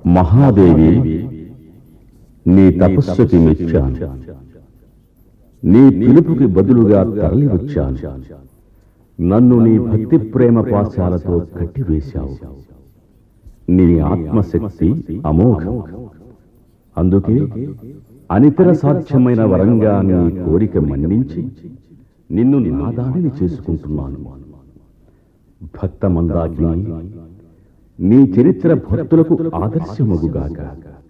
మహాదేవి నీ తపస్సుకి మెచ్చాను నీ పిలుపుకి బదులుగా తరలి వచ్చాను నన్ను నీ భక్తి ప్రేమ పాశాలతో కట్టివేశావు నీ ఆత్మశక్తి అమోఘం అందుకే అనితర సాధ్యమైన వరంగా నీ కోరిక మన్నించి నిన్ను నాదానిని చేసుకుంటున్నాను భక్త మందాకిని నీ చరిత్ర భక్తులకు ఆదర్శమగుగాక